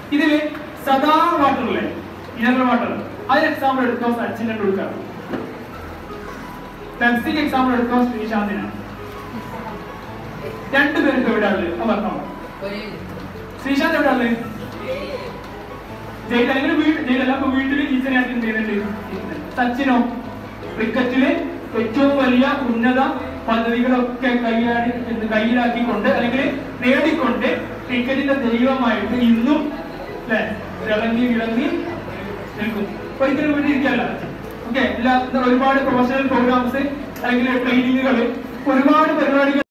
ഇതില് സദാ വാട്ടറിലെ മിനറൽ വാട്ടർ അതിന് എക്സാമ്പിൾ എടുത്തോ സച്ചിനെ കൊടുക്കാം പെപ്സിക്ക് എക്സാമ്പിൾ എടുത്തോ ശ്രീശാന്തിനാണ് രണ്ടുപേർക്ക് എവിടെ ഉള്ളത് അത് പറഞ്ഞോ ശ്രീശാന്ത് എവിടെ ഉള്ളത് ജയിൽ അല്ലെങ്കിൽ വീട് ജയിലല്ല അപ്പൊ വീട്ടിൽ ടീച്ചറായിട്ട് എന്ത് ചെയ്യുന്നുണ്ട് സച്ചിനോ ക്രിക്കറ്റില് ഏറ്റവും വലിയ ഉന്നത പദവികളൊക്കെ കൈയാടി എന്ത് കയ്യിലാക്കിക്കൊണ്ട് അല്ലെങ്കിൽ നേടിക്കൊണ്ട് ക്രിക്കറ്റിന്റെ ദൈവമായിട്ട് ഇന്നും അല്ലെ വിളങ്ങി വിളങ്ങി നിൽക്കും ഒരിക്കലും വീട്ടിലിരിക്കല്ല ഓക്കെ എല്ലാ ഒരുപാട് പ്രൊഫഷണൽ പ്രോഗ്രാംസ് അല്ലെങ്കിൽ ട്രെയിനിങ്ങുകൾ ഒരുപാട് പരിപാടികൾ